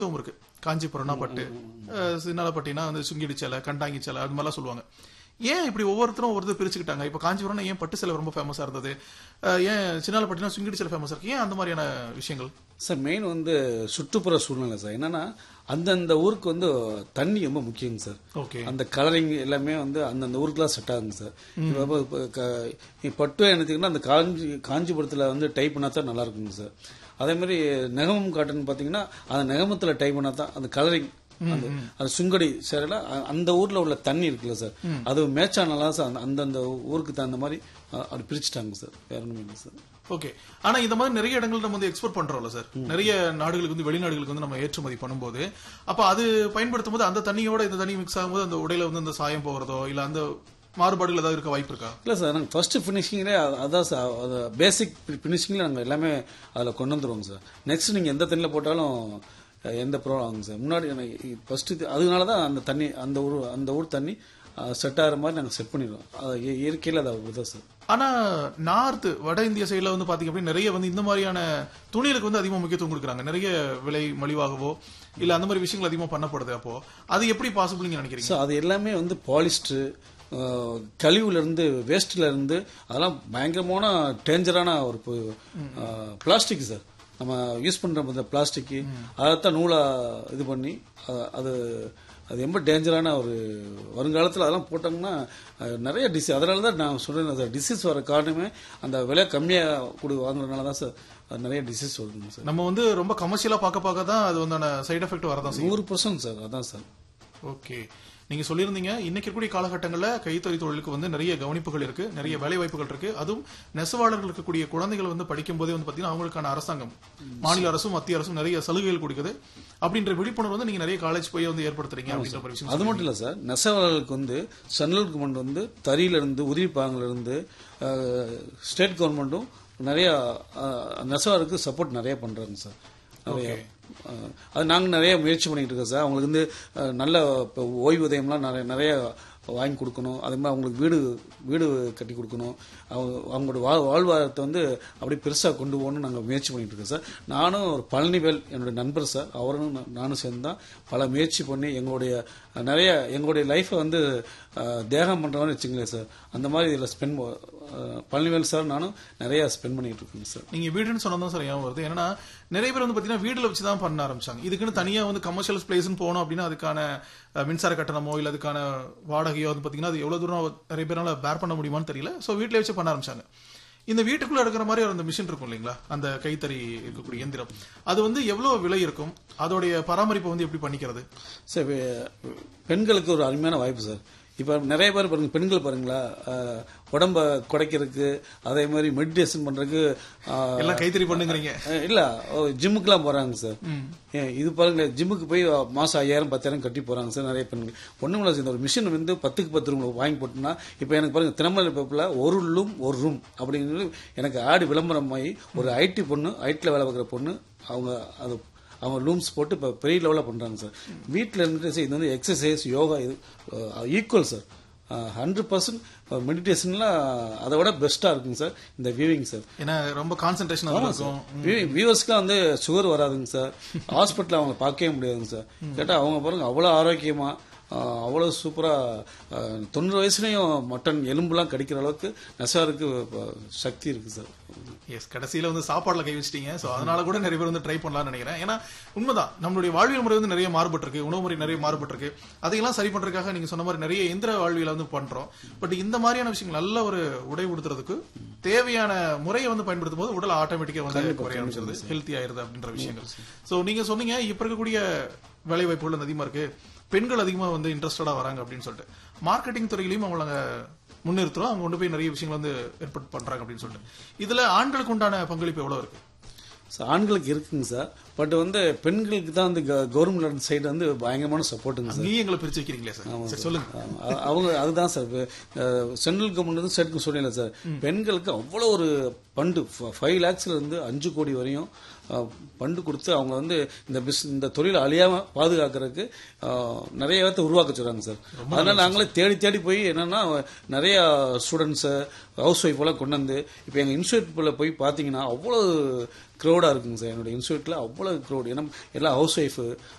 இதுவும் இருக்கு காஞ்சிபுரம்னா பட்டு அஹ், சின்னாலப்பட்டினா வந்து சுங்கிடி சேலை கண்டாங்கி சேலை அது மாதிரிலாம் சொல்லுவாங்க ஏன் இப்படி ஒவ்வொருத்தரும் ஒருத்தர் பிரிச்சுக்கிட்டாங்க இப்ப காஞ்சிபுரம் ஏன் பட்டு சேலை ரொம்ப ஃபேமஸா இருந்தது அஹ், ஏன் சின்னாலப்பட்டினா சுங்கிடி சேலை ஃபேமஸா இருக்கு ஏன் அந்த மாதிரியான விஷயங்கள் சார் மெயின் வந்து சுற்றுப்புற சூழ்நிலை சார் என்னன்னா அந்தந்த ஊருக்கு வந்து தண்ணி ரொம்ப முக்கியங்க சார் ஓகே அந்த கலரிங் எல்லாமே வந்து அந்தந்த ஊருக்குலாம் செட் ஆகுங்க சார் இப்போ இப்போ- இப்போ க- இப்போ பட்டு எடுத்தீங்கன்னா அந்த காஞ்சி காஞ்சிபுரத்தில் வந்து டைப் பண்ணா தான் நல்லா இருக்குங்க சார் அதே மாதிரி நெகமம் காட்டன் பார்த்தீங்கன்னா அந்த நெகமத்தில் டைப் பண்ணா தான் அந்த கலரிங் அந்த அது சுங்கடி சேரல அ- அந்த ஊர்ல உள்ள தண்ணி இருக்குல்ல சார் அது மேட்ச் ஆனாலாம் சார் அந்த- அந்தந்த ஊருக்கு தகுந்த மாதிரி அ- அப்படி பிரிச்சுட்டாங்க சார் வேற ஒன்றும் இல்லை சார் ஓகே ஆனா இந்த மாதிரி நிறைய இடங்கள் நம்ம வந்து எக்ஸ்போர்ட் பண்றோம்ல சார் நிறைய நாடுகளுக்கு வந்து வெளிநாடுகளுக்கு வந்து நம்ம ஏற்றுமதி பண்ணும்போது அப்ப அது பயன்படுத்தும் போது அந்த தண்ணியோட இந்த தண்ணி மிக்ஸ் ஆகும்போது அந்த உடையில வந்து அந்த சாயம் போகிறதோ இல்ல அந்த மாறுபாடுகள் ஏதாவது இருக்க வாய்ப்பு இருக்கா இல்லை சார் நாங்கள் ஃபர்ஸ்ட் ஃபினிஷிங்லேயே அதான் சார் அது பேசிக் ஃபினிஷிங்கில் நாங்கள் எல்லாமே அதில் கொண்டு வந்துருவோங்க சார் நெக்ஸ்ட் நீங்கள் எந்த தண்ணியில் போட்டாலும் அஹ், எந்த ப்ராப்ளம் ஆகுங்க சார் முன்னாடி எனக்கு ஃபர்ஸ்ட் இது அதனால தான் அந்த தண்ணி அந்த ஊர் அந்த ஊர் தண்ணி செட் ஆகிற மாதிரி நாங்கள் செட் பண்ணிடுவோம் அது இய- இயற்கையில் அது அப்படிதான் சார் ஆனா நார்த் வட இந்திய சைடுல வந்து பாத்தீங்க அப்படின்னா நிறைய வந்து இந்த மாதிரியான துணிகளுக்கு வந்து அதிகமா முக்கியத்துவம் கொடுக்குறாங்க நிறைய விலை மலிவாகவோ இல்ல அந்த மாதிரி விஷயங்கள் அதிகமா பண்ணப்படுது அப்போ அது எப்படி பாசிபிள் நீங்க நினைக்கிறீங்க ஸோ அது எல்லாமே வந்து பாலிஸ்டர் கழிவுல இருந்து வேஸ்ட்ல இருந்து அதெல்லாம் பயங்கரமான டேஞ்சரான ஒரு பிளாஸ்டிக் சார் நம்ம யூஸ் பண்ற இந்த பிளாஸ்டிக் அதைத்தான் நூலா இது பண்ணி அ- அது அது ரொம்ப டேஞ்சரான ஒரு வருங்காலத்தில் அதெல்லாம் போட்டோம்னா அஹ், நிறைய டிசீஸ் அதனால தான் நான் சொல்றேன் சார் டிசீஸ் வர காரணமே அந்த விலை கம்மியாக கொடு வாங்குறதுனால தான் சார் அது நிறைய டிசீஸ் வருதுங்க சார் நம்ம வந்து ரொம்ப கமர்ஷியலா பார்க்க பார்க்க தான் அது வந்து சைடு எஃபெக்ட் வரதான் செய்யும் நூறு பர்சன்ட் சார் அதான் சார் ஓகே நீங்க சொல்லியிருந்தீங்க இன்னைக்கு இருக்கக்கூடிய காலகட்டங்கள்ல கைத்தறி தொழிலுக்கு வந்து நிறைய கவனிப்புகள் இருக்கு நிறைய வேலை வாய்ப்புகள் இருக்கு அதுவும் நெசவாளர்கள் இருக்கக்கூடிய குழந்தைகள் வந்து படிக்கும் போதே வந்து பாத்தீங்கன்னா அவங்களுக்கான அரசாங்கம் மாநில அரசும் மத்திய அரசும் நிறைய சலுகைகள் கொடுக்குது அப்படின்ற விழிப்புணர்வு வந்து நீங்க நிறைய காலேஜ் போய் வந்து ஏற்படுத்துறீங்க அப்படின்ற ஒரு விஷயம் அது மட்டும் இல்ல சார் நெசவாளர்களுக்கு வந்து சென்ட்ரல் கவர்மெண்ட் வந்து தறியில இருந்து உதிரிப்பாங்கல இருந்து ஸ்டேட் கவர்மெண்ட்டும் நிறைய அஹ், நெசவாளருக்கு சப்போர்ட் நிறைய பண்றாங்க சார் நிறைய அஹ், அது நாங்கள் நிறைய முயற்சி பண்ணிட்டு இருக்கோம் சார் அவங்களுக்கு வந்து அஹ், நல்ல இப்போ ஓய்வூதியம்லாம் நிறைய நிறைய வாங்கி கொடுக்கணும் அதே மாதிரி அவங்களுக்கு வீடு வீடு கட்டி கொடுக்கணும் அவங்க அவங்களோட வாழ் வாழ்வாதாரத்தை வந்து அப்படியே பெருசாக கொண்டு போகணும்னு நாங்கள் முயற்சி பண்ணிட்டு இருக்கோம் சார் நானும் ஒரு பழனிவேல் என்னுடைய நண்பர் சார் அவரும் நா- நானும் சேர்ந்து தான் பல முயற்சி பண்ணி எங்களுடைய அஹ், நிறைய எங்களுடைய லைஃப்பை வந்து அஹ், தியாகம் பண்ணுறோன்னு வச்சுங்களேன் சார் அந்த மாதிரி இதில் ஸ்பெண்ட் பழனிவேல் சார் நானும் நிறைய ஸ்பெண்ட் பண்ணிட்டு இருக்கோங்க சார் நீங்க வீடுன்னு சொன்னதும் சார் ஏன் வருது ஏன்னா நிறைய பேர் வந்து பாத்தீங்கன்னா வீடுல வச்சு தான் பண்ண ஆரம்பிச்சாங்க இதுக்குன்னு தனியா வந்து கமர்ஷியல் பிளேஸ்னு போனோம் அப்படின்னா அதுக்கான அஹ், மின்சார கட்டணமோ இல்ல அதுக்கான வாடகையோ வந்து பாத்தீங்கன்னா அது எவ்வளவு தூரம் நிறைய பேரால பேர் பண்ண முடியுமான்னு தெரியல சோ வீட்ல வச்சு பண்ண ஆரம்பிச்சாங்க இந்த வீட்டுக்குள்ள இருக்கிற மாதிரி ஒரு அந்த மிஷின் இருக்கும் இல்லைங்களா அந்த கைத்தறி இருக்கக்கூடிய இயந்திரம் அது வந்து எவ்வளவு விலை இருக்கும் அதோடைய பராமரிப்பை வந்து எப்படி பண்ணிக்கிறது சார் வே- பெண்களுக்கு ஒரு அருமையான வாய்ப்பு சார் இப்போ நிறைய பேர் பாருங்க பெண்கள் பாருங்களா அஹ், உடம்ப குறைக்கிறதுக்கு அதே மாதிரி மெடிடேஷன் பண்றதுக்கு அஹ், எல்லாம் கைத்தறி பண்ணுங்கிறீங்க அஹ், இல்ல ஜிம்முக்குலாம் போறாங்க சார் ஏன், இது பாருங்க ஜிம்முக்கு போய் மாசம் ஐயாயிரம் பத்தாயிரம் கட்டி போறாங்க சார் நிறைய பெண்கள் ஒண்ணும் இல்லை சார் இந்த ஒரு மிஷின் வந்து பத்துக்கு பத்து ரூம் வாங்கி போட்டோம்னா இப்போ எனக்கு பாருங்க தினமலை பேப்பில் ஒரு ரூம் ஒரு ரூம் அப்படின்னு எனக்கு ஆடு விளம்பரம் ஆகி ஒரு ஐடி பொண்ணு ஐடியில் வேலை பார்க்குற பொண்ணு அவங்க அது அவங்க ரூம்ஸ் போட்டு இப்போ பெரிய லெவலில் பண்ணுறாங்க சார் வீட்டில் இருந்துட்டு சார் இது வந்து எக்ஸசைஸ் யோகா இது ஈக்குவல் சார் ஹண்ட்ரட் பர்சன்ட் மெடிடேஷன்லாம் அதை விட பெஸ்ட்டாக இருக்குங்க சார் இந்த வியூவிங் சார் ஏன்னா ரொம்ப கான்சென்ட்ரேஷன் இருக்கும் வியூவர்ஸ்க்குலாம் வந்து சுகர் வராதுங்க சார் ஹாஸ்பிட்டல் அவங்கள பார்க்கவே முடியாதுங்க சார் கேட்டால் அவங்க பாருங்க அவ்வளோ ஆரோக்கியமா ஆஹ், அவ்வளோ சூப்பராக தொண்ணூறு வயசுலயும் மட்டன் எலும்புலாம் கடிக்கிற அளவுக்கு நெசவாருக்கு அஹ், சக்தி இருக்கு சார் எஸ் கடைசியில வந்து சாப்பாடுல கை வச்சிட்டீங்க சோ அதனால கூட நிறைய பேர் வந்து ட்ரை பண்ணலாம்னு நினைக்கிறேன் ஏன்னா உண்மைதான் நம்மளுடைய வாழ்வியல் முறை வந்து நிறைய மாறுபட்டிருக்கு உணவு முறை நிறைய மாறுபட்டிருக்கு அதையெல்லாம் சரி பண்றதுக்காக நீங்க சொன்ன மாதிரி நிறைய இந்திர வாழ்வியல வந்து பண்றோம் பட் இந்த மாதிரியான விஷயங்கள் நல்ல ஒரு உடை உடுத்துறதுக்கு தேவையான முறையை வந்து பயன்படுத்தும் போது உடல் ஆட்டோமேட்டிக்கா வந்து குறைய ஆரம்பிச்சிருது ஹெல்த்தி ஆயிருது அப்படின்ற விஷயங்கள் சோ நீங்க சொன்னீங்க இப்ப இருக்கக்கூடிய வேலை வாய்ப்புகள் வந்து அதிகமா இருக்கு பெண்கள் அதிகமா வந்து இன்ட்ரெஸ்டடா வராங்க அப்படின்னு சொல்லிட்டு மார்க்கெட்டிங் துறையிலையும் அவங்கள முன்னிறுத்துறோம் அவங்க கொண்டு போய் நிறைய விஷயங்கள் வந்து ஏற்பாடு பண்றாங்க அப்படின்னு சொல்லிட்டு இதுல ஆண்களுக்கு உண்டான பங்களிப்பு எவ்வளவு இருக்கு சார் ஆண்களுக்கு இருக்குங்க சார் பட் வந்து பெண்களுக்கு தான் வந்து கவர்மெண்ட் சைடு வந்து பயங்கரமான சப்போர்ட்டுங்க சார் நீ எங்களை பிரிச்சு வைக்கிறீங்களே சார் சரி சொல்லுங்க ஆமா. அ- அவங்க அதுதான் சார் சென்ட்ரல் கவர்மெண்ட் வந்து ஸ்டேட் சொன்னீங்க சார் பெண்களுக்கு அவ்வளோ ஒரு ஃபண்டு ஃபைவ் லேக்ஸ்ல இருந்து அஞ்சு கோடி வரையும் ஃபண்டு கொடுத்து அவங்க வந்து இந்த பிஸ் இந்த தொழிலை அழியாம பாதுகாக்கிறதுக்கு அஹ், நிறைய பேர்த்த உருவாக்க சொல்றாங்க சார் அதனால நாங்களே தேடி தேடி போய் என்னன்னா நிறைய ஸ்டூடெண்ட்ஸை ஹவுஸ் ஒய்ஃப் எல்லாம் கொண்டு வந்து இப்போ எங்கள் இன்ஸ்டியூட்டில் போய் பார்த்தீங்கன்னா அவ்வளோ க்ரௌடாக இருக்குங்க சார் என்னோட இன்ஸ்டியூட்டில் அவ்வளோ க்ரௌட் ஏன்னா எல்லாம் ஹவுஸ் ஒய்ஃபு